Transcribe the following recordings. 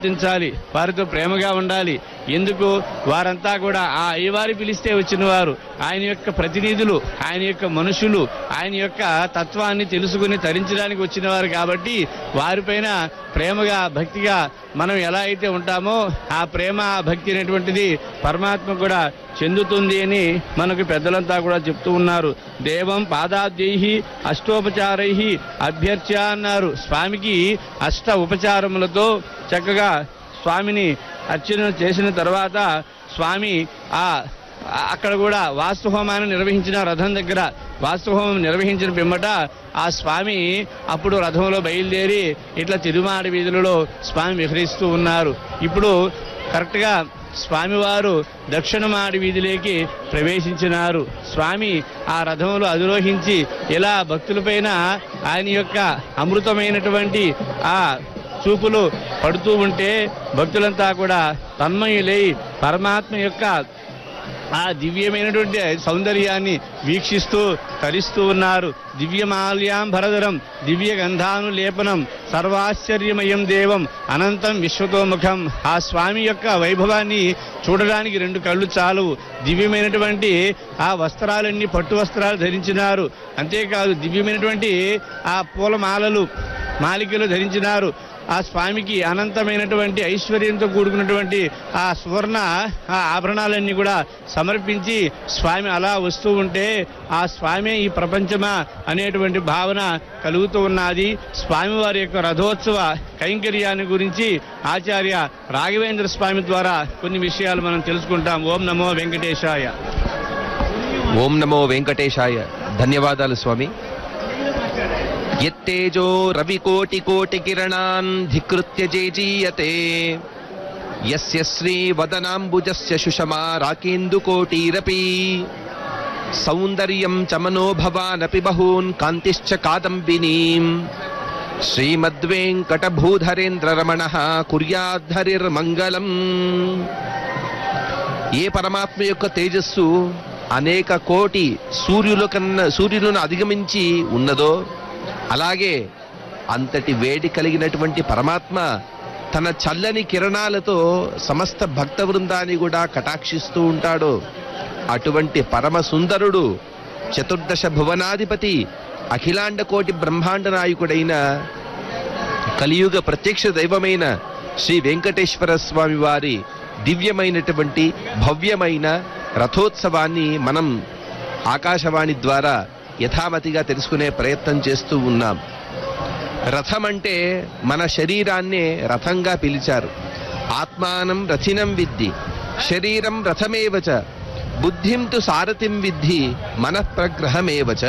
వర్తించాలి వారితో ప్రేమగా ఉండాలి ఎందుకు వారంతా కూడా ఆ అయ్యవారి పిలిస్తే వచ్చిన వారు ఆయన యొక్క ప్రతినిధులు ఆయన యొక్క మనుషులు ఆయన యొక్క తత్వాన్ని తెలుసుకుని తరించడానికి వచ్చిన వారు కాబట్టి వారిపైన ప్రేమగా భక్తిగా మనం ఎలా అయితే ఉంటామో ఆ ప్రేమ ఆ భక్తి అనేటువంటిది పరమాత్మ కూడా చెందుతుంది అని మనకు పెద్దలంతా కూడా చెప్తూ ఉన్నారు దేవం పాదాద్యై అష్టోపచారై అభ్యర్చ అన్నారు స్వామికి అష్ట ఉపచారములతో చక్కగా స్వామిని అర్చన చేసిన తర్వాత స్వామి ఆ ఆ- అక్కడ కూడా వాస్తుహోమాన్ని నిర్వహించిన రథం దగ్గర వాస్తుహోమం నిర్వహించిన పిమ్మట ఆ స్వామి అప్పుడు రథంలో బయలుదేరి ఇట్లా తిరుమాడి వీధులలో స్వామి విహరిస్తూ ఉన్నారు ఇప్పుడు కరెక్ట్గా స్వామివారు దక్షిణమాడి వీధిలోకి ప్రవేశించినారు స్వామి ఆ రథంలో అధిరోహించి ఇలా భక్తులపైన ఆయన యొక్క అమృతమైనటువంటి ఆ చూపులు పడుతూ ఉంటే భక్తులంతా కూడా తన్మయులై పరమాత్మ యొక్క ఆ దివ్యమైనటువంటి సౌందర్యాన్ని వీక్షిస్తూ తరిస్తూ ఉన్నారు దివ్యమాల్యాంబరధరం దివ్య గంధానులేపనం సర్వాశ్చర్యమయం దేవం అనంతం విశ్వతోముఖం ఆ స్వామి యొక్క వైభవాన్ని చూడడానికి రెండు కళ్ళు చాలు దివ్యమైనటువంటి ఆ వస్త్రాలన్నీ పట్టు వస్త్రాలు ధరించినారు అంతేకాదు దివ్యమైనటువంటి ఆ పూలమాలలు మాలికలు ధరించినారు ఆ స్వామికి అనంతమైనటువంటి ఐశ్వర్యంతో కూడుకున్నటువంటి ఆ సువర్ణ ఆ ఆభరణాలన్నీ కూడా సమర్పించి స్వామి అలా వస్తూ ఉంటే ఆ స్వామి ఈ ప్రపంచమా అనేటువంటి భావన కలుగుతూ ఉన్నది స్వామివారి యొక్క రథోత్సవ కైంకర్యాన్ని గురించి ఆచార్య రాఘవేంద్ర స్వామి ద్వారా కొన్ని విషయాలు మనం తెలుసుకుంటాం ఓం నమో వెంకటేశాయ ఓం నమో వెంకటేశాయ ధన్యవాదాలు స్వామి యత్తేజో రవికోటి కోటి కిరణాన్ ధికృత్య జేజీయతే యస్య శ్రీ వదనాంబుజస్య సుషమా రాకేందుకోటీరపి సౌందర్యం చ మనోభవానపి బహూన్ కాంతిశ్చ కాదంబినీం శ్రీమద్వేంకటభూధరేంద్రరమణ కుర్యాద్ధరిర్మంగళం ఏ పరమాత్మ యొక్క తేజస్సు అనేక కోటి సూర్యుల కన్నా సూర్యులను అధిగమించి ఉన్నదో అలాగే అంతటి వేడి కలిగినటువంటి పరమాత్మ తన చల్లని కిరణాలతో సమస్త భక్త బృందాన్ని కూడా కటాక్షిస్తూ ఉంటాడు అటువంటి పరమ సుందరుడు చతుర్దశ భువనాధిపతి అఖిలాండ కోటి బ్రహ్మాండ నాయకుడైన కలియుగ ప్రత్యక్ష దైవమైన శ్రీ వెంకటేశ్వర స్వామి వారి దివ్యమైనటువంటి భవ్యమైన రథోత్సవాన్ని మనం ఆకాశవాణి ద్వారా యథామతిగా తెలుసుకునే ప్రయత్నం చేస్తూ ఉన్నాం రథం అంటే మన శరీరాన్నే రథంగా పిలిచారు ఆత్మానం రథినం విద్ధి శరీరం రథమేవచ బుద్ధిం తు సారథిం విద్ధి మనఃప్రగ్రహమేవచ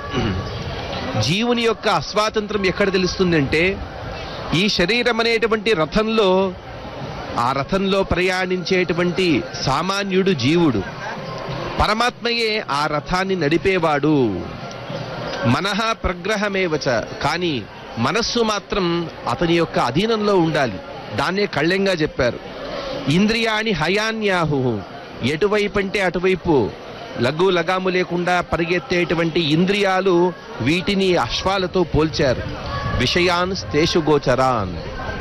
జీవుని యొక్క అస్వాతంత్రం ఎక్కడ తెలుస్తుందంటే ఈ శరీరం అనేటువంటి రథంలో ఆ రథంలో ప్రయాణించేటువంటి సామాన్యుడు జీవుడు పరమాత్మయే ఆ రథాన్ని నడిపేవాడు మనః ప్రగ్రహమేవచ కానీ మనస్సు మాత్రం అతని యొక్క అధీనంలో ఉండాలి దాన్నే కళ్ళెంగా చెప్పారు ఇంద్రియాణి హయాన్యాహు ఎటువైపు అంటే అటువైపు లఘు లగాము లేకుండా పరిగెత్తేటువంటి ఇంద్రియాలు వీటిని అశ్వాలతో పోల్చారు విషయాన్ స్తేషు గోచరాన్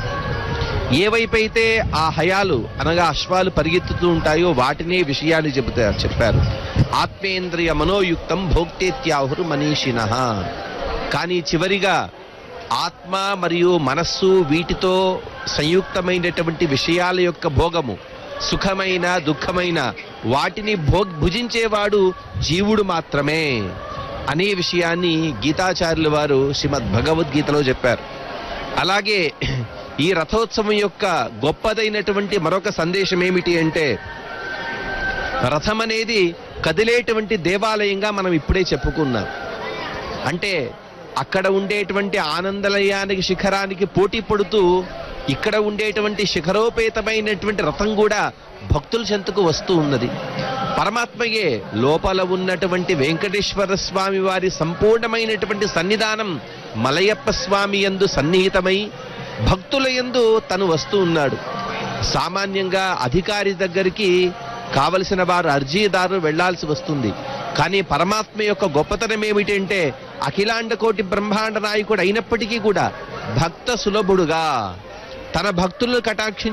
ఏవైపైతే ఆ హయాలు అనగా అశ్వాలు పరిగెత్తుతూ ఉంటాయో వాటినే విషయాన్ని చెబుతారు చెప్పారు ఆత్మేంద్రియ మనోయుక్తం భోక్తేత్యాహురు మనీషిణ కానీ చివరిగా ఆత్మ మరియు మనస్సు వీటితో సంయుక్తమైనటువంటి విషయాల యొక్క భోగము సుఖమైన దుఃఖమైన వాటిని భో భుజించేవాడు జీవుడు మాత్రమే అనే విషయాన్ని గీతాచార్యుల వారు శ్రీమద్ భగవద్గీతలో చెప్పారు అలాగే ఈ రథోత్సవం యొక్క గొప్పదైనటువంటి మరొక సందేశం ఏమిటి అంటే రథం అనేది కదిలేటువంటి దేవాలయంగా మనం ఇప్పుడే చెప్పుకున్నాం అంటే అక్కడ ఉండేటువంటి ఆనందలయానికి శిఖరానికి పోటీ పడుతూ ఇక్కడ ఉండేటువంటి శిఖరోపేతమైనటువంటి రథం కూడా భక్తుల చెంతకు వస్తూ ఉన్నది పరమాత్మయే లోపల ఉన్నటువంటి వెంకటేశ్వర స్వామి వారి సంపూర్ణమైనటువంటి సన్నిధానం మలయప్ప స్వామి యందు సన్నిహితమై భక్తుల యందు తను వస్తూ ఉన్నాడు సామాన్యంగా అధికారి దగ్గరికి కావలసిన వారు అర్జీదారు వెళ్లాల్సి వస్తుంది కానీ పరమాత్మ యొక్క గొప్పతనం ఏమిటంటే అఖిలాండ కోటి బ్రహ్మాండ నాయకుడు అయినప్పటికీ కూడా భక్త సులభుడుగా తన భక్తులను కటాక్షి